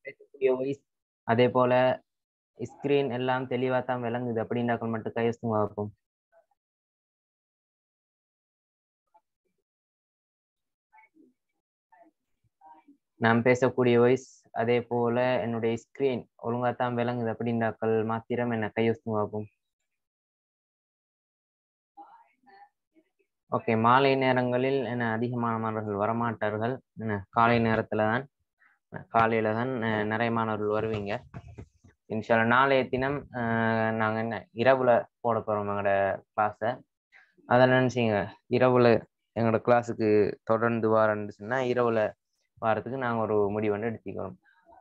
பேசக்கூடிய வாய்ஸ் அதே போல ஸ்கிரீன் எல்லாம் தெளிவா தான் விளங்குது அப்படின்னாக்கள் மட்டும் கையசுங்க பார்ப்போம் நான் பேசக்கூடிய வாய்ஸ் அதே போல என்னுடைய ஸ்கிரீன் ஒழுங்கா தான் விளங்குது அப்படின்னாக்கள் மாத்திரம் என்ன கையசுங்க பார்ப்போம் ஓகே மாலை நேரங்களில் என்ன அதிகமான மாணவர்கள் வரமாட்டார்கள் என்ன காலை நேரத்துல தான் காலையில தான் அஹ், நிறைய மாணவர்கள் வருவீங்க இன்ஷால்லா நாளைய தினம் அஹ், நாங்க என்ன இரவுல போட போறோம் எங்களோட கிளாஸை அதை நினைச்சீங்க இரவுல எங்களோட கிளாஸுக்கு தொடர்ந்து வாரன்னு சொன்னா இரவுல வாரத்துக்கு நாங்க ஒரு முடிவு வந்து எடுத்துக்கிறோம்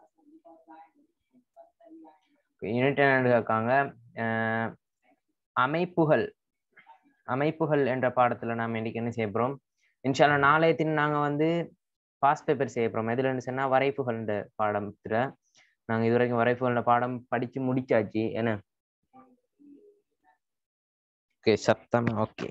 யூனிட் என்ன இருக்காங்க அஹ், அமைப்புகள் அமைப்புகள் என்ற பாடத்துல நாம இன்னைக்கு என்ன செய்ய போறோம் இன்ஷால்லா நாளைய தினம் நாங்க வந்து பாஸ் பேப்பர் செய்ய போறோம் எதுல இருந்து சொன்னா வரைப்புகள் பாடத்துல நாங்க இது வரைக்கும் வரைப்புகள் பாடம் படிச்சு முடிச்சாச்சு என்ன ஓகே சத்தம் ஓகே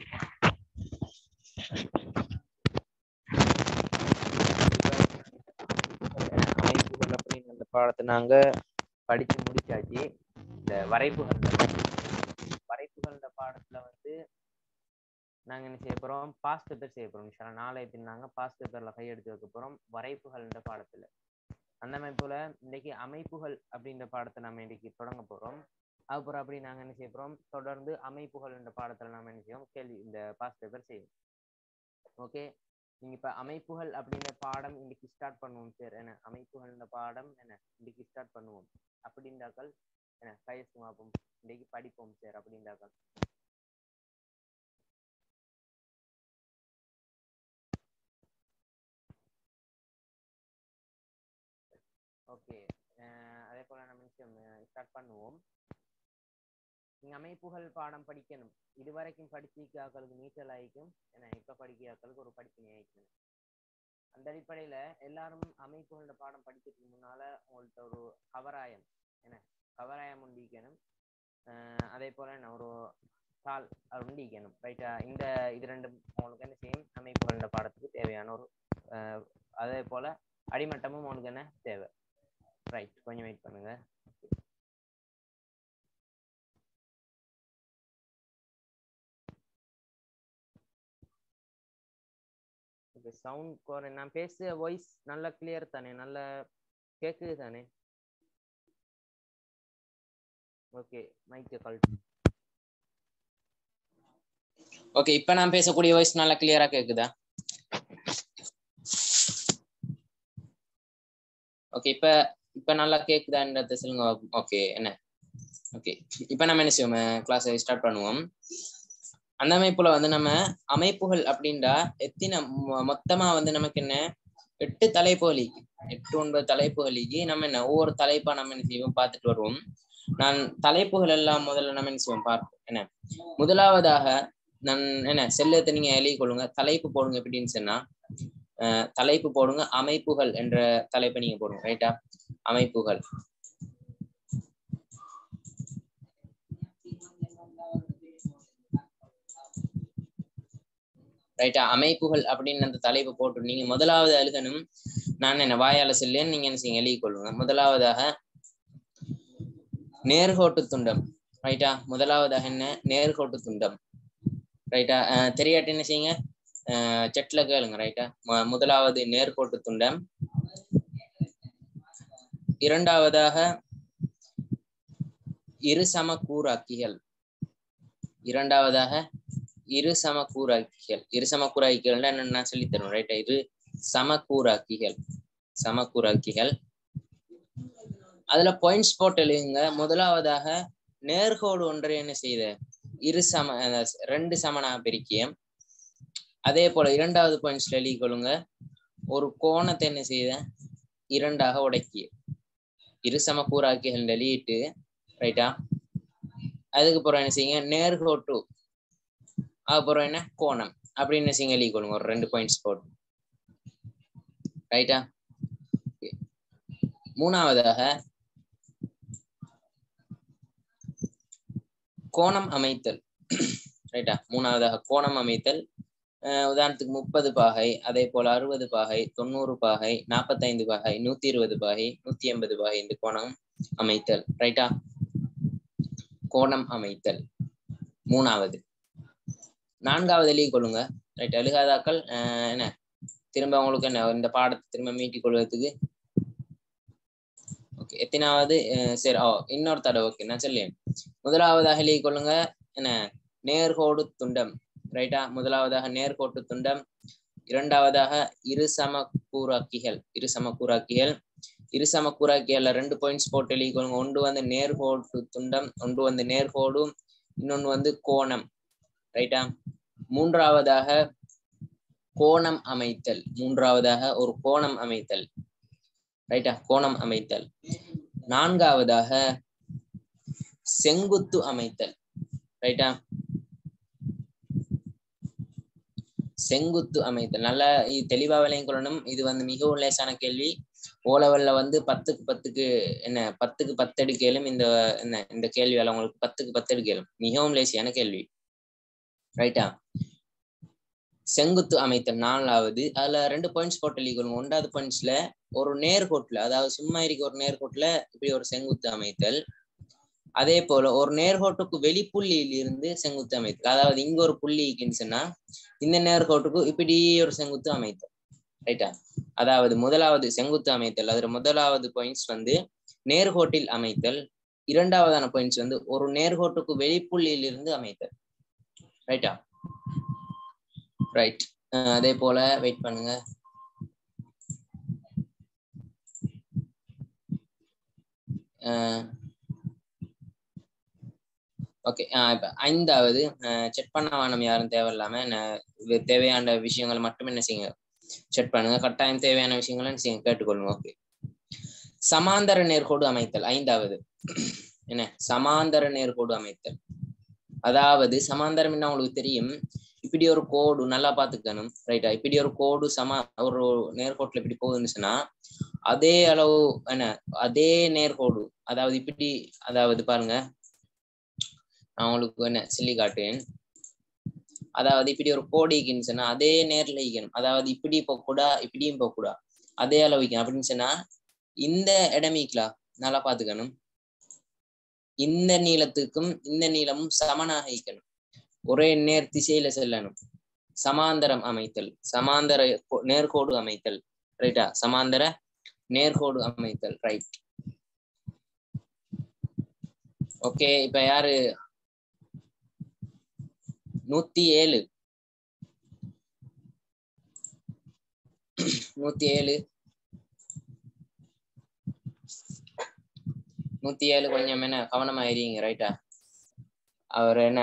அமைப்புகள் அப்படின்னு அந்த பாடத்தை நாங்க படிச்சு முடிச்சாச்சு இந்த வரைப்புகள் வரைப்புகள் பாடத்துல வந்து நாங்க என்ன செய்ய போறோம் பாஸ் பேப்பர் செய்ய போறோம் இன்ஷா அல்லாஹ் நாளைய தினம் நாங்க பாஸ் பேப்பர்ல கையெடுத்து வைக்க போறோம் வரைப்புகள் என்ற பாடத்துல அந்த அமைப்புல இன்னைக்கு அமைப்புகள் அப்படின்ற பாடத்தை நம்ம இன்னைக்கு தொடங்க போறோம் அதுக்கப்புறம் அப்படி நாங்க என்ன செய்ய போறோம் தொடர்ந்து அமைப்புகள் என்ற பாடத்துல நாம என்ன செய்வோம் கேள்வி இந்த பாஸ் பேப்பர் செய்வோம் ஓகே நீங்க இப்ப அமைப்புகள் அப்படின்ற பாடம் இன்னைக்கு ஸ்டார்ட் பண்ணுவோம் சார் என்ன அமைப்புகள் என்ற பாடம் என்ன இன்னைக்கு ஸ்டார்ட் பண்ணுவோம் அப்படின்றாக்கள் என்ன கையசும் பார்ப்போம் இன்னைக்கு படிப்போம் சார் அப்படின்றாக்கள் ஓகே அதே போல நம்ம நிச்சயம் ஸ்டார்ட் பண்ணுவோம் நீங்க அமைப்புகள் பாடம் படிக்கணும் இதுவரைக்கும் படிச்சிருக்காக்களுக்கு நீச்சல் ஆயிக்கும் ஏன்னா இப்ப படிக்கிறாக்களுக்கு ஒரு படிப்பினை ஆயிக்கணும் அந்த அடிப்படையில எல்லாரும் அமைப்புகளோட பாடம் படிக்கிறதுக்கு முன்னால உங்கள்ட்ட ஒரு கவராயம் என்ன கவராயம் உண்டிக்கணும் அஹ் அதே போல என்ன ஒரு தாள் அது உண்டிக்கணும் ரைட்டா இந்த இது ரெண்டும் உங்களுக்கு என்ன செய்யும் அமைப்புகளோட பாடத்துக்கு தேவையான ஒரு அஹ் அதே போல அடிமட்டமும் உங்களுக்கு என்ன தேவை ரைட் கொஞ்சம் வெயிட் பண்ணுங்க ஓகே சவுண்ட் குறை நான் பேசுற வாய்ஸ் நல்ல கிளியர் தானே நல்ல கேக்குது தானே ஓகே மைக்க கால் ஓகே இப்ப நான் பேசக்கூடிய வாய்ஸ் நல்லா கிளியரா கேக்குதா ஓகே இப்ப இப்ப நல்லா கேக்குதான்றத சொல்லுங்க ஓகே என்ன ஓகே இப்ப நம்ம என்ன செய்வோம் கிளாஸ் ஸ்டார்ட் பண்ணுவோம் அந்த அமைப்புல வந்து நம்ம அமைப்புகள் அப்படின்றா எத்தனை மொ- மொத்தமா வந்து நமக்கு என்ன எட்டு தலைப்புகளுக்கு எட்டு ஒன்பது தலைப்புகளுக்கு நம்ம என்ன ஒவ்வொரு தலைப்பா நம்ம என்ன செய்வோம் பார்த்துட்டு வருவோம் நான் தலைப்புகள் எல்லாம் முதல்ல நம்ம என்ன செய்வோம் பார்ப்போம் என்ன முதலாவதாக நான் என்ன செல்லத்தை நீங்க எழுதி கொள்ளுங்க தலைப்பு போடுங்க எப்படின்னு சொன்னா அஹ் தலைப்பு போடுங்க அமைப்புகள் என்ற தலைப்பை நீங்க போடுங்க ரைட்டா அமைப்புகள் ரைட்டா அமைப்புகள் அப்படின்னு அந்த தலைப்பு போட்டு நீங்க முதலாவது எழுதணும் நான் என்ன வாயால சொல்லேன் நீங்க என்ன செய்யுங்க எழுதி கொள்ளுங்க முதலாவதாக நேர்கோட்டு துண்டம் ரைட்டா முதலாவதாக என்ன நேர்கோட்டு துண்டம் ரைட்டா தெரியாட்டி என்ன செய்யுங்க செட்ல கேளுங்க ரைட்டா முதலாவது நேர்கோட்டு துண்டம் இரண்டாவதாக இரு சமக்கூறாக்கிகள் இரண்டாவதாக இரு சமக்கூறாக்கிகள் இரு சமக்கூறாக்கிகள் என்ன நான் சொல்லி தருவேன் ரைட்டா இரு சமக்கூறாக்கிகள் சமக்கூறாக்கிகள் அதுல பாயிண்ட்ஸ் போட்டு எழுதுங்க முதலாவதாக நேர்கோடு ஒன்றை என்ன செய்த இரு சம அஹ் ரெண்டு சமனா பிரிக்கிய அதே போல இரண்டாவது பாயிண்ட்ஸ்ல எழுதி கொள்ளுங்க ஒரு கோணத்தை என்ன செய்த இரண்டாக உடைக்கிய இரு சமக்கூறாக்கிகள் எழுதிட்டு ரைட்டா அதுக்கப்புறம் என்ன செய்யுங்க நேர்கோட்டு அப்புறம் என்ன கோணம் அப்படின்னு என்ன செய்யுங்க எழுதி கொள்ளுங்க ஒரு ரெண்டு பாயிண்ட்ஸ் போட்டு ரைட்டா மூணாவதாக கோணம் அமைத்தல் ரைட்டா மூணாவதாக கோணம் அமைத்தல் அஹ் உதாரணத்துக்கு முப்பது பாகை அதே போல அறுபது பாகை தொண்ணூறு பாகை நாற்பத்தைந்து பாகை நூத்தி இருபது பாகை நூத்தி எண்பது பாகை இந்த கோணம் அமைத்தல் ரைட்டா கோணம் அமைத்தல் மூணாவது நான்காவது எழுதி கொள்ளுங்க ரைட் எழுகாதாக்கள் அஹ் என்ன திரும்ப உங்களுக்கு என்ன இந்த பாடத்தை திரும்ப மீட்டிக் கொள்வதற்கு ஓகே எத்தனாவது அஹ் சரி ஓ இன்னொரு தடவை ஓகே நான் சொல்லேன் முதலாவதாக எழுதி கொள்ளுங்க என்ன நேர்கோடு துண்டம் ரைட்டா முதலாவதாக நேர்கோட்டு துண்டம் இரண்டாவதாக இரு சமக்கூறாக்கிகள் இரு சமக்கூறாக்கிகள் இரு சமக்கூறாக்கிகள்ல ரெண்டு பாயிண்ட்ஸ் போட்டு எழுதி கொள்ளுங்க ஒன்று வந்து நேர்கோட்டு துண்டம் ஒன்று வந்து நேர்கோடும் இன்னொன்று வந்து கோணம் ரைட்டா மூன்றாவதாக கோணம் அமைத்தல் மூன்றாவதாக ஒரு கோணம் அமைத்தல் ரைட்டா கோணம் அமைத்தல் நான்காவதாக செங்குத்து அமைத்தல் ரைட்டா செங்குத்து அமைத்தல் நல்லா இது தெளிவா விளையும் கொள்ளணும் இது வந்து மிகவும் லேசான கேள்வி ஓலவல்ல வந்து பத்துக்கு பத்துக்கு என்ன பத்துக்கு பத்தடி கேளும் இந்த என்ன இந்த கேள்வியால உங்களுக்கு பத்துக்கு பத்தடி கேளும் மிகவும் லேசியான கேள்வி ரைட்டா செங்குத்து அமைத்தல் நாலாவது அதுல ரெண்டு பாயிண்ட்ஸ் போட்டு எழுதிக்கணும் ஒன்றாவது பாயிண்ட்ஸ்ல ஒரு நேர்கோட்டுல அதாவது சும்மா இருக்க ஒரு நேர்கோட்டுல இப்படி ஒரு செங்குத்து அமைத்தல் அதே போல ஒரு நேர்கோட்டுக்கு வெளிப்புள்ளியில் இருந்து செங்குத்து அமைத்தல் அதாவது இங்க ஒரு புள்ளி இருக்குன்னு சொன்னா இந்த நேர்கோட்டுக்கு இப்படி ஒரு செங்குத்து அமைத்தல் ரைட்டா அதாவது முதலாவது செங்குத்து அமைத்தல் அதுல முதலாவது பாயிண்ட்ஸ் வந்து நேர்கோட்டில் அமைத்தல் இரண்டாவதான பாயிண்ட்ஸ் வந்து ஒரு நேர்கோட்டுக்கு வெளிப்புள்ளியில் இருந்து அமைத்தல் ரைட்டா ரைட் அதே போல வெயிட் பண்ணுங்க ஓகே இப்ப ஐந்தாவது செக் பண்ண வேணும் யாரும் தேவையில்லாம ந- தேவையான விஷயங்கள் மட்டும் என்ன செய்யுங்க செக் பண்ணுங்க கட்டாயம் தேவையான விஷயங்களை என்ன செய்யுங்க கேட்டுக்கொள்ளுங்க ஓகே சமாந்தர நேர்கோடு அமைத்தல் ஐந்தாவது என்ன சமாந்தர நேர்கோடு அமைத்தல் அதாவது சமாந்தரம் என்ன உங்களுக்கு தெரியும் இப்படி ஒரு கோடு நல்லா பாத்துக்கணும் ரைட்டா இப்படி ஒரு கோடு சம ஒரு நேர்கோட்டுல இப்படி போகுதுன்னு சொன்னா அதே அளவு என்ன அதே நேர்கோடு அதாவது இப்படி அதாவது பாருங்க நான் உங்களுக்கு என்ன சொல்லி காட்டுவேன் அதாவது இப்படி ஒரு கோடு ஈக்குன்னு சொன்னா அதே நேர்ல ஈக்கணும் அதாவது இப்படி போக கூடா இப்படியும் போக கூடா அதே அளவு ஈக்கணும் அப்படின்னு சொன்னா இந்த இடமீக்கலா நல்லா பாத்துக்கணும் இந்த நீளத்துக்கும் இந்த நீளமும் சமனாக ஈக்கணும் ஒரே நேர் திசையில செல்லணும் சமாந்தரம் அமைத்தல் சமாந்தர கோ- நேர்கோடு அமைத்தல் ரைட்டா சமாந்தர நேர்கோடு அமைத்தல் ரைட் ஓகே இப்ப யாரு நூத்தி ஏழு நூத்தி ஏழு நூத்தி ஏழு கொஞ்சம் என்ன கவனமா இருங்க ரைட்டா அவர் என்ன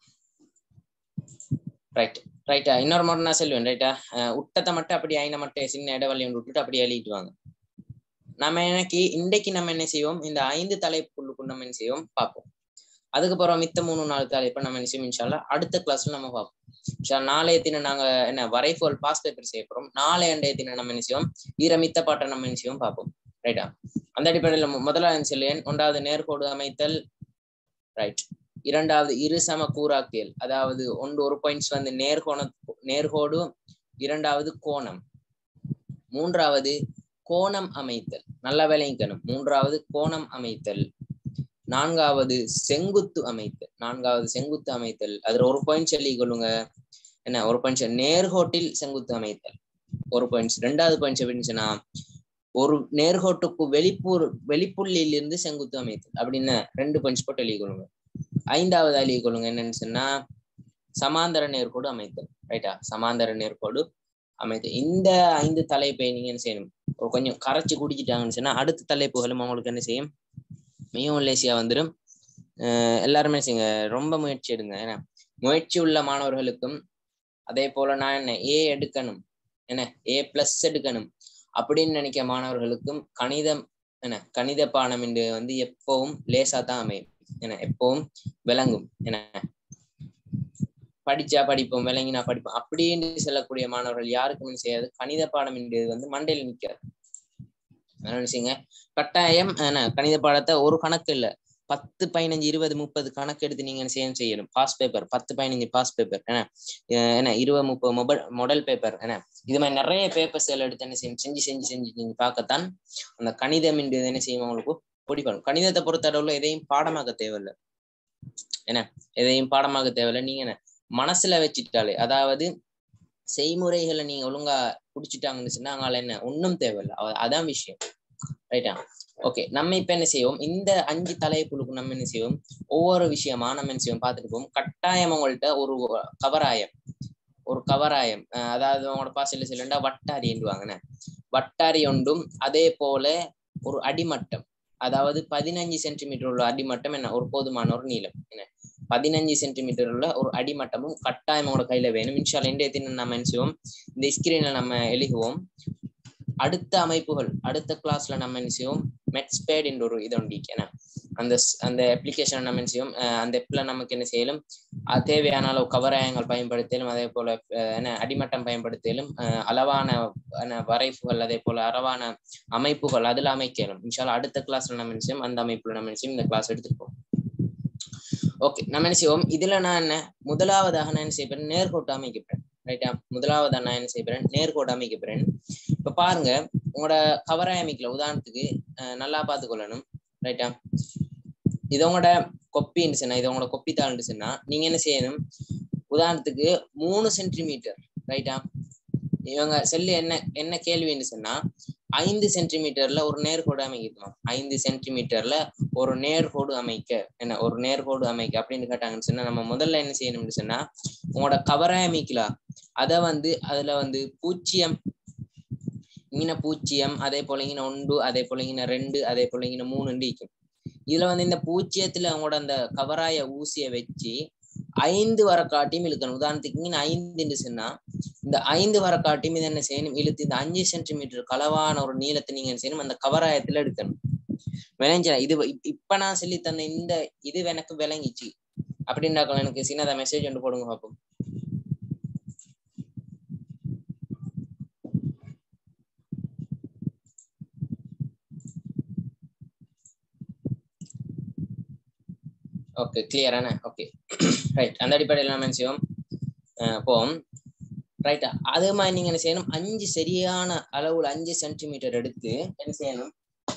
ரைட் ரைட்டா இன்னொரு முறை நான் சொல்லுவேன் ரைட்டா உட்டத்தை மட்டும் அப்படி ஐன மட்டும் சின்ன இடைவெளி ஒன்று விட்டுட்டு அப்படியே எழுதிட்டு வாங்க நம்ம இன்னைக்கு இன்றைக்கு நம்ம என்ன செய்வோம் இந்த ஐந்து தலைப்புக்குள்ளுக்கு நம்ம என்ன செய்வோம் பார்ப்போம் அதுக்கப்புறம் மித்த மூணு நாலு தலைப்பை நம்ம என்ன செய்வோம் இன்ஷால்லா அடுத்த கிளாஸ்ல நம்ம பார்ப்போம் இன்ஷா நாளைய தினம் நாங்க என்ன வரைஃபோல் பாஸ் பேப்பர் செய்ய போறோம் நாளைய அண்டைய தினம் நம்ம என்ன செய்வோம் ஈர மித்த பாட்டை நம்ம என்ன செய்வோம் பார்ப்போம் ரைட்டா அந்த அடிப்படையில் மு- முதலாவது சொல்லேன் ஒன்றாவது நேர்கோடு அமைத்தல் ரைட் இரண்டாவது இரு சம கூறாக்கியல் அதாவது ஒன்று ஒரு பாயிண்ட்ஸ் வந்து நேர்கோண நேர்கோடு இரண்டாவது கோணம் மூன்றாவது கோணம் அமைத்தல் நல்ல விளைக்கணும் மூன்றாவது கோணம் அமைத்தல் நான்காவது செங்குத்து அமைத்தல் நான்காவது செங்குத்து அமைத்தல் அதுல ஒரு பாயிண்ட் சொல்லி கொள்ளுங்க என்ன ஒரு பாயிண்ட் நேர்கோட்டில் செங்குத்து அமைத்தல் ஒரு பாயிண்ட்ஸ் ரெண்டாவது பாயிண்ட்ஸ் எப்படின்னு சொன்னா ஒரு நேர்கோட்டுக்கு வெளிப்பூர் வெளிப்புள்ளியில் இருந்து செங்குத்து அமைத்தல் அப்படின்னு ரெண்டு பாயிண்ட்ஸ் போட்டு எழுதி கொள்ளுங்க ஐந்தாவது எழுதி கொள்ளுங்க என்னன்னு சொன்னா சமாந்தர நேர்கோடு அமைத்தல் ரைட்டா சமாந்தர நேர்கோடு அமைத்தல் இந்த ஐந்து தலைப்பை நீங்க என்ன செய்யணும் ஒரு கொஞ்சம் கரைச்சு குடிச்சிட்டாங்கன்னு சொன்னா அடுத்த தலைப்புகளும் உங்களுக்கு என்ன செய்யும் மிகவும் லேசியா வந்துடும் அஹ் எல்லாருமே செய்யுங்க ரொம்ப முயற்சி எடுங்க ஏன்னா முயற்சி உள்ள மாணவர்களுக்கும் அதே போல நான் என்ன ஏ எடுக்கணும் என்ன ஏ பிளஸ் எடுக்கணும் அப்படின்னு நினைக்க மாணவர்களுக்கும் கணிதம் என்ன கணித பாடம் என்று வந்து எப்பவும் லேசா தான் அமையும் என்ன எப்பவும் விளங்கும் என்ன படிச்சா படிப்போம் விளங்கினா படிப்போம் அப்படின்னு செல்லக்கூடிய மாணவர்கள் யாருக்குமே செய்யாது கணித பாடம் என்றது வந்து மண்டையில் நிக்காது அதனால செய்யுங்க கட்டாயம் என்ன கணித பாடத்தை ஒரு கணக்கு இல்ல பத்து பதினஞ்சு இருபது முப்பது கணக்கு எடுத்து நீங்க என்ன செய்யணும் செய்யணும் பாஸ் பேப்பர் பத்து பதினஞ்சு பாஸ் பேப்பர் என்ன அஹ் என்ன இருபது முப்பது மொபைல் மாடல் பேப்பர் என்ன இது மாதிரி நிறைய பேப்பர்ஸ் எல்லாம் எடுத்து என்ன செய்யணும் செஞ்சு செஞ்சு செஞ்சு நீங்க பார்க்கத்தான் அந்த கணிதம் என்று என்ன செய்யும் உங்களுக்கு பிடிக்கணும் கணிதத்தை பொறுத்தளவுல எதையும் பாடமாக்க தேவையில்லை என்ன எதையும் பாடமாக்க தேவையில்லை நீங்க என்ன மனசுல வச்சுட்டாலே அதாவது செய்முறைகளை நீங்க ஒழுங்கா குடிச்சிட்டாங்கன்னு சொன்னா அங்கால என்ன ஒன்றும் தேவையில்லை அவ- அதான் விஷயம் ரைட்டா ஓகே நம்ம இப்ப என்ன செய்வோம் இந்த அஞ்சு தலைப்புகளுக்கு நம்ம என்ன செய்வோம் ஒவ்வொரு விஷயமா நம்ம என்ன செய்வோம் பார்த்துட்டு போவோம் கட்டாயம் உங்கள்ட்ட ஒரு கவராயம் ஒரு கவராயம் அஹ் அதாவது உங்களோட பாசையில சொல்லண்டா வட்டாரி என்றுவாங்கண்ணே வட்டாரி ஒன்றும் அதே போல ஒரு அடிமட்டம் அதாவது பதினஞ்சு சென்டிமீட்டர் உள்ள அடிமட்டம் என்ன ஒரு போதுமான ஒரு நீளம் என்ன பதினஞ்சு சென்டிமீட்டர் உள்ள ஒரு அடிமட்டமும் கட்டாயம் உங்களோட கையில வேணும் இன்ஷால்ல இன்றைய தினம் நம்ம என்ன செய்வோம் இந்த ஸ்கிரீன்ல நம்ம எழுதுவோம் அடுத்த அமைப்புகள் அடுத்த கிளாஸ்ல நம்ம என்ன செய்வோம் மெட்ஸ்பேட் என்ற ஒரு இது ஒன்று என்ன அந்த ஸ்- அந்த அப்ளிகேஷன் நம்ம என்ன செய்வோம் அஹ் அந்த ஆப்ல நமக்கு என்ன செய்யலும் அது தேவையான அளவு கவராயங்கள் பயன்படுத்தலும் அதே போல அஹ் என்ன அடிமட்டம் பயன்படுத்தலும் அஹ் அளவான என்ன வரைப்புகள் அதே போல அளவான அமைப்புகள் அதுல அமைக்கணும் இன்ஷால்லா அடுத்த கிளாஸ்ல நம்ம என்ன செய்வோம் அந்த அமைப்புல நம்ம என்ன செய்வோம் இந்த கிளாஸ் எடுத்துருப்போம் ஓகே நம்ம என்ன செய்வோம் இதுல நான் என்ன முதலாவதாக நான் என்ன செய்யறேன் நேர்கோட்டு அமைக்கப்பேன் ரைட்டா முதலாவதாக நான் என்ன செய்யறேன் நேர்கோட்டு அமைக்கப்பேன் இப்ப பாருங்க உங்களோட கவராய அமைக்கல உதாரணத்துக்கு அஹ் நல்லா பார்த்துக்கொள்ளணும் ரைட்டா இது உங்களோட கொப்பின்னு சொன்னா இது உங்களோட கொப்பி தாள்னு சொன்னா நீங்க என்ன செய்யணும் உதாரணத்துக்கு மூணு சென்டிமீட்டர் ரைட்டா இவங்க செல்லு என்ன என்ன கேள்வின்னு சொன்னா ஐந்து சென்டிமீட்டர்ல ஒரு நேர்கோடு அமைக்கணும் ஐந்து சென்டிமீட்டர்ல ஒரு நேர்கோடு அமைக்க என்ன ஒரு நேர்கோடு அமைக்க அப்படின்னு கேட்டாங்கன்னு சொன்னா நம்ம முதல்ல என்ன செய்யணும்னு சொன்னா உங்களோட கவராய அமைக்கலாம் அத வந்து அதுல வந்து பூஜ்ஜியம் இங்கின பூஜ்ஜியம் அதே போல இங்கின ஒன்று அதே போல இங்கின ரெண்டு அதே போல இங்கின மூணு இருக்கும் இதுல வந்து இந்த பூஜ்ஜியத்துல அவங்களோட அந்த கவராய ஊசிய வச்சு ஐந்து வர காட்டியும் இழுக்கணும் உதாரணத்துக்கு இங்க ஐந்துன்னு சொன்னா இந்த ஐந்து வர காட்டியும் இது என்ன செய்யணும் இழுத்து இந்த அஞ்சு சென்டிமீட்டர் களவான ஒரு நீளத்தை நீங்க என்ன செய்யணும் அந்த கவராயத்துல எடுக்கணும் விளைஞ்சா இது இப்- இப்ப நான் சொல்லி தந்த இந்த இது எனக்கு விளங்கிச்சு அப்படின்னாக்க எனக்கு சின்னதா மெசேஜ் ஒன்று போடுங்க பாப்போம் ஓகே கிளியரான ஓகே ரைட் அந்த அடிப்படையில் நம்ம என்ன செய்வோம் அஹ் போவோம் ரைட்டா அதே மாதிரி நீங்க என்ன செய்யணும் அஞ்சு சரியான அளவுல அஞ்சு சென்டிமீட்டர் எடுத்து என்ன செய்யணும்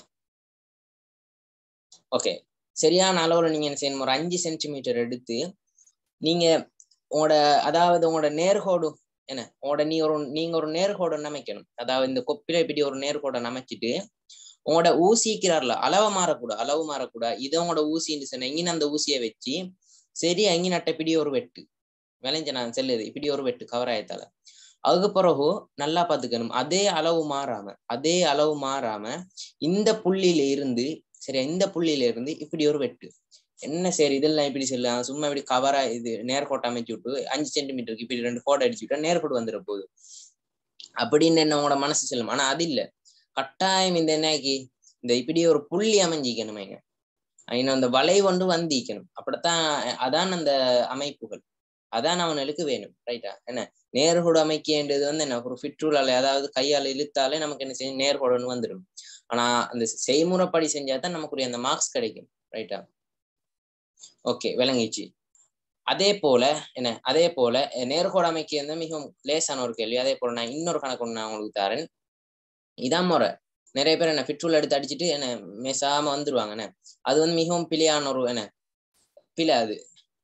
ஓகே சரியான அளவுல நீங்க என்ன செய்யணும் ஒரு அஞ்சு சென்டிமீட்டர் எடுத்து நீங்க உங்களோட அதாவது உங்களோட நேர்கோடு என்ன உங்களோட நீ ஒரு நீங்க ஒரு நேர்கோடு அமைக்கணும் அதாவது இந்த கொப்பில இப்படி ஒரு நேர்கோடை அமைச்சிட்டு உங்களோட ஊசிக்கிறார்ல அளவை மாறக்கூடாது அளவு மாறக்கூடாது இதை உங்களோட ஊசின்னு சொன்ன இங்கின அந்த ஊசியை வச்சு சரி அங்கி நட்ட இப்படி ஒரு வெட்டு விளைஞ்ச நான் செல்லுது இப்படி ஒரு வெட்டு கவராயத்தால அதுக்கு பிறகு நல்லா பாத்துக்கணும் அதே அளவு மாறாம அதே அளவு மாறாம இந்த புள்ளியில இருந்து சரி இந்த புள்ளியில இருந்து இப்படி ஒரு வெட்டு என்ன சரி இதெல்லாம் இப்படி சொல்லலாம் சும்மா இப்படி கவரா இது நேர்கோட்டை அமைச்சு விட்டு அஞ்சு சென்டிமீட்டருக்கு இப்படி ரெண்டு கோட்டை அடிச்சு விட்டா நேர்கோடு வந்துட போகுது அப்படின்னு என்ன உங்களோட மனசு சொல்லும் ஆனா அது இல்ல கட்டாயம் இந்த என்னக்கி இந்த இப்படி ஒரு புள்ளி அமைஞ்சிக்கணுமேங்க இன்னும் அந்த வளை கொண்டு வந்திக்கணும் அப்படித்தான் அதான் அந்த அமைப்புகள் அதான் அவனுக்கு வேணும் ரைட்டா என்ன நேர்கோடு அமைக்கின்றது வந்து என்ன ஒரு ஃபிட்ரூலால அதாவது கையால இழுத்தாலே நமக்கு என்ன செய்யும் நேர்கோடுன்னு வந்துடும் ஆனா அந்த செய்முறைப்படி செஞ்சா தான் நமக்குரிய அந்த மார்க்ஸ் கிடைக்கும் ரைட்டா ஓகே விளங்கிச்சு அதே போல என்ன அதே போல நேர்கோடு அமைக்க வந்து மிகவும் லேசான ஒரு கேள்வி அதே போல நான் இன்னொரு கணக்கு ஒண்ணு நான் உங்களுக்கு தரேன் இதான் முறை நிறைய பேர் என்ன ஃபிட்ரூல் எடுத்து அடிச்சுட்டு என்ன மெசாம வந்துருவாங்க என்ன அது வந்து மிகவும் பிழையான ஒரு என்ன பிழை அது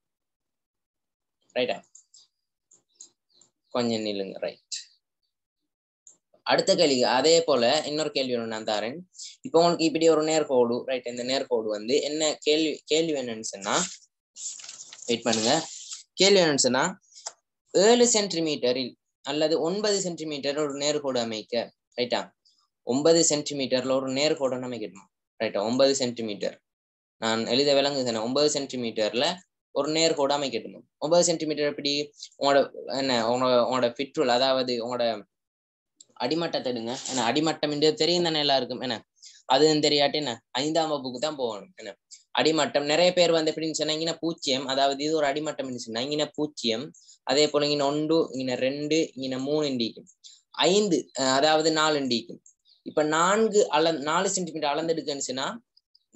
ரைட்டா கொஞ்சம் நில்லுங்க ரைட் அடுத்த கேள்வி அதே போல இன்னொரு கேள்வி ஒன்று நான் தரேன் இப்போ உங்களுக்கு இப்படி ஒரு நேர்கோடு ரைட் இந்த நேர்கோடு வந்து என்ன கேள்வி கேள்வி என்னன்னு சொன்னா வெயிட் பண்ணுங்க கேள்வி என்னன்னு சொன்னா ஏழு சென்டிமீட்டரில் அல்லது ஒன்பது சென்டிமீட்டர் ஒரு நேர்கோடு அமைக்க ரைட்டா ஒன்பது சென்டிமீட்டர்ல ஒரு நேர்கோடு அமைக்கணும் ரைட்டா ஒன்பது சென்டிமீட்டர் நான் எழுத விளங்குகிறேன் ஒன்பது சென்டிமீட்டர்ல ஒரு நேர்கோடு அமைக்கணும் ஒன்பது சென்டிமீட்டர் எப்படி உங்களோட என்ன உங்களோட உங்களோட பிட்ரோல் அதாவது உங்களோட அடிமட்டத்தை எடுங்க ஏன்னா அடிமட்டம் என்று தெரியும் தானே எல்லாருக்கும் என்ன அதுவும் தெரியாட்டி என்ன ஐந்தாம் வகுப்புக்கு தான் போகணும் என்ன அடிமட்டம் நிறைய பேர் வந்து எப்படின்னு சொன்னா இங்கே பூச்சியம் அதாவது இது ஒரு அடிமட்டம் சொன்னா இங்கே பூச்சியம் அதே போல இங்கே ஒன்று இங்கே ரெண்டு இங்கே மூணு இண்டிக்கும் ஐந்து அதாவது நாலு இண்டிக்கும் இப்ப நான்கு அள நாலு சென்டிமீட்டர் அளந்தெடுக்கன்னு சொன்னா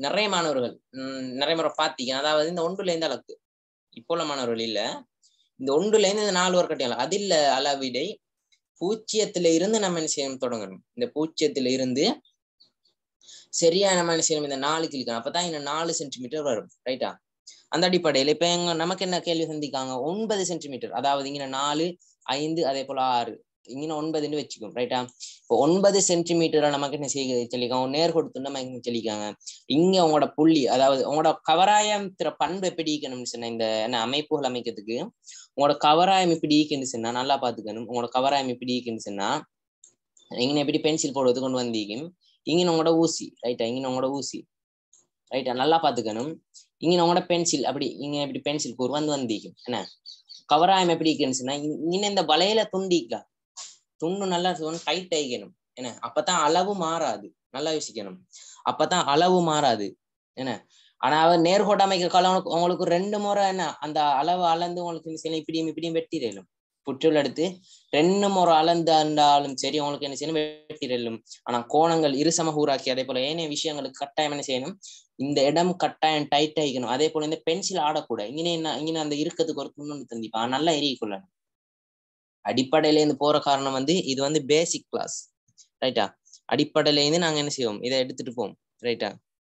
நிறைய மாணவர்கள் உம் நிறைய முறை பாத்தீங்க அதாவது இந்த ஒன்றுல இருந்து அளவுக்கு இப்போ உள்ள மாணவர்கள் இல்ல இந்த ஒன்றுல இருந்து இந்த நாலு வரைக்கும் அது இல்ல அளவிடை பூஜ்ஜியத்துல இருந்து நம்ம என்ன செய்யணும் தொடங்கணும் இந்த பூஜ்ஜியத்துல இருந்து சரியா நம்ம என்ன செய்யணும் இந்த நாலு கிளிக்கணும் அப்பதான் இந்த நாலு சென்டிமீட்டர் வரும் ரைட்டா அந்த அடிப்படையில இப்ப எங்க நமக்கு என்ன கேள்வி சந்திக்காங்க ஒன்பது சென்டிமீட்டர் அதாவது இங்க நாலு ஐந்து அதே போல ஆறு இங்க ஒன்பதுன்னு வச்சுக்கோம் ரைட்டா இப்போ ஒன்பது சென்டிமீட்டரை நமக்கு என்ன செய்ய சொல்லிக்காங்க நேர் கொடுத்து நம்ம இங்க சொல்லிக்காங்க இங்க உங்களோட புள்ளி அதாவது உங்களோட கவராயத்திற பண்பு எப்படி இருக்கணும்னு சொன்ன இந்த என்ன அமைப்புகள் அமைக்கிறதுக்கு உங்களோட கவராயம் எப்படி இருக்குன்னு சொன்னா நல்லா பாத்துக்கணும் உங்களோட கவராயம் எப்படி இருக்குன்னு சொன்னா இங்க எப்படி பென்சில் போடுறது கொண்டு வந்தீங்க இங்க உங்களோட ஊசி ரைட்டா இங்க உங்களோட ஊசி ரைட்டா நல்லா பாத்துக்கணும் இங்க உங்களோட பென்சில் அப்படி இங்க இப்படி பென்சில் கூறு வந்து வந்தீங்க என்ன கவராயம் எப்படி இருக்குன்னு சொன்னா இங்க இந்த வலையில துண்டிக்கலாம் துண்டு நல்லா டைட் ஆகிக்கணும் என்ன அப்பதான் அளவு மாறாது நல்லா யோசிக்கணும் அப்பதான் அளவு மாறாது என்ன ஆனா அவர் நேர்கோட்ட அமைக்கிற காலம் உங்களுக்கு ரெண்டு முறை என்ன அந்த அளவு அளந்து உங்களுக்கு சில இப்படியும் இப்படியும் வெட்டிடலும் புற்றுள் எடுத்து ரெண்டு முறை அளந்தாலும் சரி உங்களுக்கு என்ன செய்யணும் வெட்டிடலும் ஆனா கோணங்கள் இருசம ஊராக்கி அதே போல ஏனைய விஷயங்களுக்கு கட்டாயம் என்ன செய்யணும் இந்த இடம் கட்டாயம் டைட் ஆகிக்கணும் அதே போல இந்த பென்சில் ஆடக்கூட இங்கே என்ன இங்கே அந்த இருக்கிறதுக்கு ஒரு துண்ணு தந்திப்பா நல்லா எரிய கொள்ளணும் அடிப்படையில இருந்து போற காரணம் வந்து இது வந்து பேசிக் கிளாஸ் ரைட்டா அடிப்படையில இருந்து நாங்க என்ன செய்வோம் இதை எடுத்துட்டு போவோம் ரைட்டா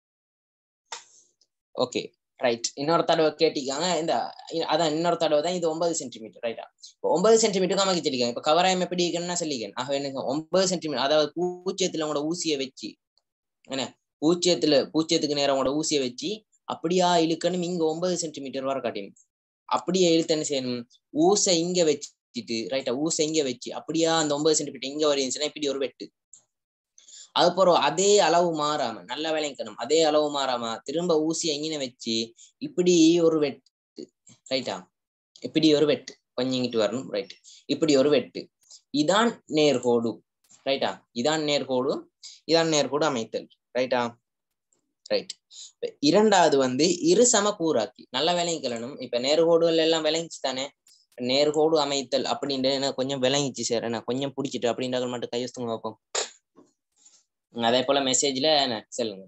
ஓகே ரைட் இன்னொரு தடவை கேட்டிக்காங்க இந்த அதான் இன்னொரு தடவை தான் இது ஒன்பது சென்டிமீட்டர் ரைட்டா இப்போ ஒன்பது சென்டிமீட்டருக்கு அமைக்க சொல்லிக்காங்க இப்ப கவராயம் எப்படி இருக்குன்னு சொல்லிக்கேன் ஆக என்ன ஒன்பது சென்டிமீட்டர் அதாவது பூச்சியத்துல உங்களோட ஊசியை வச்சு என்ன பூச்சியத்துல பூச்சியத்துக்கு நேரம் உங்களோட ஊசியை வச்சு அப்படியா இழுக்கணும் இங்க ஒன்பது சென்டிமீட்டர் வர காட்டியும் அப்படியே இழுத்து என்ன செய்யணும் ஊசை இங்க வச்சுட்டு ரைட்டா ஊசை இங்க வச்சு அப்படியா அந்த ஒன்பது சென்டிமீட்டர் இங்க வரையுச்சுன்னா இப்படி ஒரு வெட்டு அதுக்கப்புறம் அதே அளவு மாறாம நல்லா விளைக்கணும் அதே அளவு மாறாம திரும்ப ஊசி எங்கின வச்சு இப்படி ஒரு வெட்டு ரைட்டா இப்படி ஒரு வெட்டு கொஞ்சம் இங்கிட்டு வரணும் ரைட் இப்படி ஒரு வெட்டு இதான் நேர்கோடு ரைட்டா இதான் நேர்கோடு இதான் நேர்கோடு அமைத்தல் ரைட்டா ரைட் இரண்டாவது வந்து இரு சம கூறாக்கி நல்ல விளங்கிக்கலனும் இப்ப நேர்கோடுகள் எல்லாம் விளங்கிச்சு தானே நேர்கோடு அமைத்தல் அப்படின்ட்டு கொஞ்சம் விளங்கிச்சு சார் என்ன கொஞ்சம் பிடிச்சிட்டு அப்படின்ற மட்டும் கையெழுத்துங்க பார்ப்போம் அதே போல மெசேஜ்ல என்ன சொல்லுங்க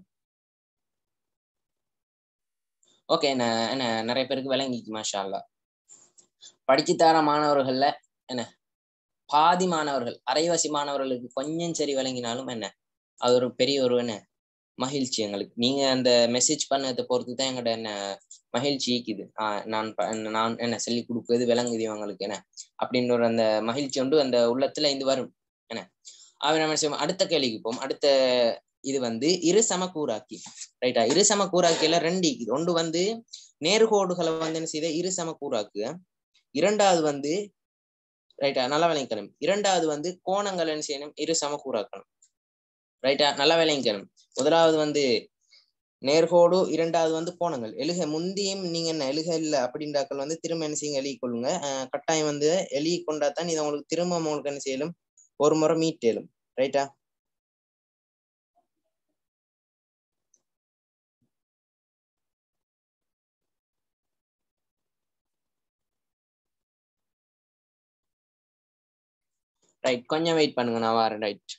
ஓகே என்ன என்ன நிறைய பேருக்கு விளங்கிக்கு மாஷா அல்லா படிச்சு தர மாணவர்கள்ல என்ன பாதி மாணவர்கள் அரைவாசி மாணவர்களுக்கு கொஞ்சம் சரி விளங்கினாலும் என்ன அது ஒரு பெரிய ஒரு என்ன மகிழ்ச்சி எங்களுக்கு நீங்க அந்த மெசேஜ் பண்ணதை பொறுத்து தான் எங்கள்ட என்ன மகிழ்ச்சி ஈக்குது ஆஹ் நான் நான் என்ன சொல்லி கொடுக்குறது விளங்குது இவங்களுக்கு என்ன அப்படின்ற ஒரு அந்த மகிழ்ச்சி ஒன்று அந்த உள்ளத்துல இருந்து வரும் என்ன அவன் நம்ம செய்வோம் அடுத்த கேள்விக்கு போவோம் அடுத்த இது வந்து இரு சமக்கூறாக்கி ரைட்டா இரு சமக்கூறாக்கியில ரெண்டு இருக்குது ஒன்று வந்து நேர்கோடுகளை வந்து என்ன செய்த இரு சமக்கூறாக்கு இரண்டாவது வந்து ரைட்டா நல்லா விளங்கிக்கணும் இரண்டாவது வந்து கோணங்கள் என்ன செய்யணும் இரு சமக்கூறாக்கணும் ரைட்டா நல்லா விளங்கிக்கணும் முதலாவது வந்து நேர்கோடு இரண்டாவது வந்து கோணங்கள் எழுக முந்தியும் நீங்க என்ன எழுக இல்லை அப்படின்றாக்கள் வந்து திரும்ப என்ன செய்யுங்க எழுதி கொள்ளுங்க கட்டாயம் வந்து எழுதி கொண்டா தான் இது உங்களுக்கு திரும்ப உங்களுக்கு என்ன செய்யலும் ஒரு முறை மீட்டேலும் ரைட்டா ரைட் கொஞ்சம் வெயிட் பண்ணுங்க நான் வரேன் ரைட்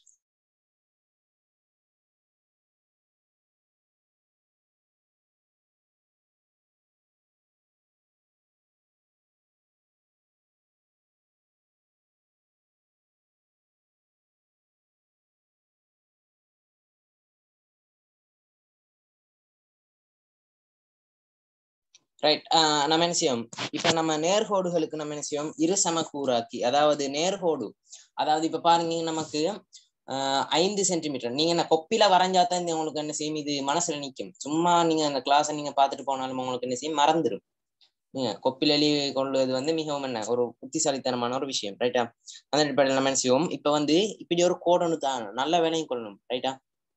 ரைட் நம்ம என்ன செய்வோம் இப்ப நம்ம நேர்கோடுகளுக்கு நம்ம என்ன செய்வோம் இரு சமக்கூறாக்கி அதாவது நேர்கோடு அதாவது இப்ப பாருங்க நமக்கு ஆஹ் ஐந்து சென்டிமீட்டர் நீங்க என்ன கொப்பில வரைஞ்சா தான் இந்த உங்களுக்கு என்ன செய்யும் இது மனசுல நிக்கும் சும்மா நீங்க அந்த கிளாஸை நீங்க பாத்துட்டு போனாலும் உங்களுக்கு என்ன செய்யும் மறந்துடும் நீங்க கொப்பில எழுதி கொள்வது வந்து மிகவும் என்ன ஒரு புத்திசாலித்தனமான ஒரு விஷயம் ரைட்டா அந்த அடிப்படையில் நம்ம என்ன செய்வோம் இப்ப வந்து இப்படி ஒரு கோடனு தான் நல்ல வேலையும் கொள்ளணும் ரைட்டா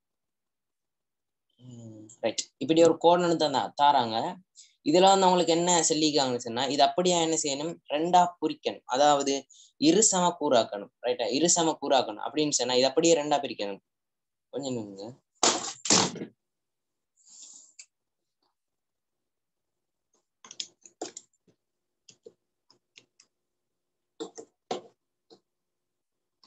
ரைட் இப்படி ஒரு கோடனு தான் தாராங்க இதுல வந்து அவங்களுக்கு என்ன சொல்லிக்காங்கன்னு சொன்னா இது அப்படியே என்ன செய்யணும் ரெண்டா பிரிக்கணும் அதாவது இரு சம கூறாக்கணும் ரைட்டா இரு சம கூறாக்கணும் அப்படின்னு சொன்னா இது அப்படியே ரெண்டா பிரிக்கணும் கொஞ்சம் நின்னுங்க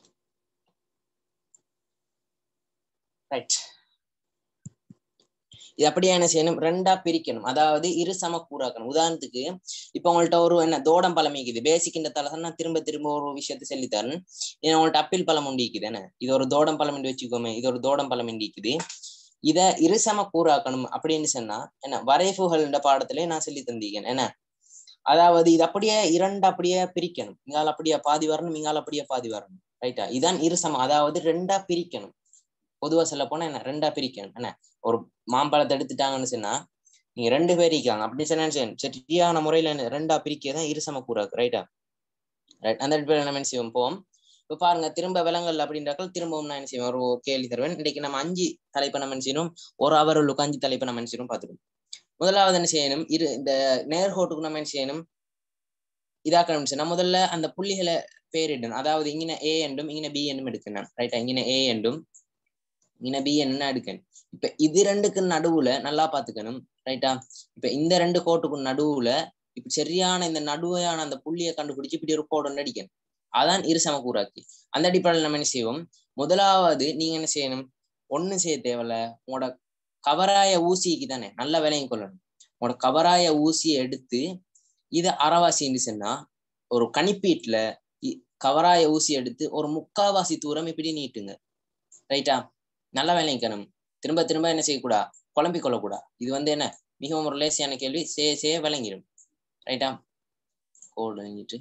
ரைட் இது அப்படியே என்ன செய்யணும் ரெண்டா பிரிக்கணும் அதாவது இரு சம கூறாக்கணும் உதாரணத்துக்கு இப்ப உங்கள்ட்ட ஒரு என்ன தோடம் பழம் இருக்குது பேசிக் இந்த தலை நான் திரும்ப திரும்ப ஒரு விஷயத்த சொல்லித்தரேன் ஏன்னா உங்கள்ட்ட அப்பிள் பழம் உண்டு இருக்குது என்ன இது ஒரு தோடம் பழம் என்று வச்சுக்கோமே இது ஒரு தோடம் பழம் உண்டு இருக்குது இத இருசம கூறாக்கணும் அப்படின்னு சொன்னா என்ன வரைவுகள் பாடத்திலே நான் சொல்லி தந்தீங்க என்ன அதாவது இது அப்படியே இரண்டு அப்படியே பிரிக்கணும் இங்கால அப்படியே பாதி வரணும் இங்கால அப்படியே பாதி வரணும் ரைட்டா இதான் இருசம அதாவது ரெண்டா பிரிக்கணும் பொதுவா சொல்ல போனா என்ன ரெண்டா பிரிக்கணும் என்ன ஒரு மாம்பழத்தை எடுத்துட்டாங்கன்னு சொன்னா நீங்க ரெண்டு பேர் இருக்காங்க அப்படி சொன்னா சரியான முறையில என்ன ரெண்டா பிரிக்கதான் இருசம கூறாக்கு ரைட்டா ரைட் அந்த பேர் என்ன செய்வோம் போவோம் இப்ப பாருங்க திரும்ப விலங்கல் அப்படின்றாக்கள் திரும்பவும் நான் என்ன செய்வேன் ஒரு கேள்வி தருவேன் இன்னைக்கு நம்ம அஞ்சு தலைப்பை நம்ம என்ன செய்யணும் ஒரு அவர்களுக்கு அஞ்சு தலைப்பை நம்ம என்ன செய்யணும் பார்த்துக்கணும் முதலாவது என்ன செய்யணும் இரு இந்த நேர்கோட்டுக்கு நம்ம என்ன செய்யணும் இதாக்கணும் சொன்னா முதல்ல அந்த புள்ளிகளை பேரிடணும் அதாவது இங்கே ஏ என்றும் இங்கே பி என்றும் எடுக்கணும் ரைட்டா இங்கே ஏ என்றும் இங்கே பி என்ன எடுக்கணும் இப்ப இது ரெண்டுக்கு நடுவுல நல்லா பாத்துக்கணும் ரைட்டா இப்ப இந்த ரெண்டு கோட்டுக்கு நடுவுல இப்ப சரியான இந்த நடுவையான அந்த புள்ளியை கண்டுபிடிச்சு இப்படி ஒரு கோடு ஒன்று அடிக்கணும் அதான் இரு சமக்கூறாக்கி அந்த அடிப்படையில் நம்ம என்ன செய்வோம் முதலாவது நீங்க என்ன செய்யணும் ஒண்ணு செய்ய தேவையில்ல உங்களோட கவராய ஊசிக்கு தானே நல்ல விலையும் கொள்ளணும் உங்களோட கவராய ஊசியை எடுத்து இதை அறவாசின்னு சொன்னா ஒரு கணிப்பீட்டுல கவராய ஊசி எடுத்து ஒரு முக்காவாசி தூரம் இப்படி நீட்டுங்க ரைட்டா நல்ல விளைவிக்கணும் திரும்ப திரும்ப என்ன செய்யக்கூடா குழம்பிக் கொள்ளக்கூடா இது வந்து என்ன மிகவும் ஒரு லேசியான கேள்வி சே சே விளங்கிடும் ரைட்டா கோடு நீட்டு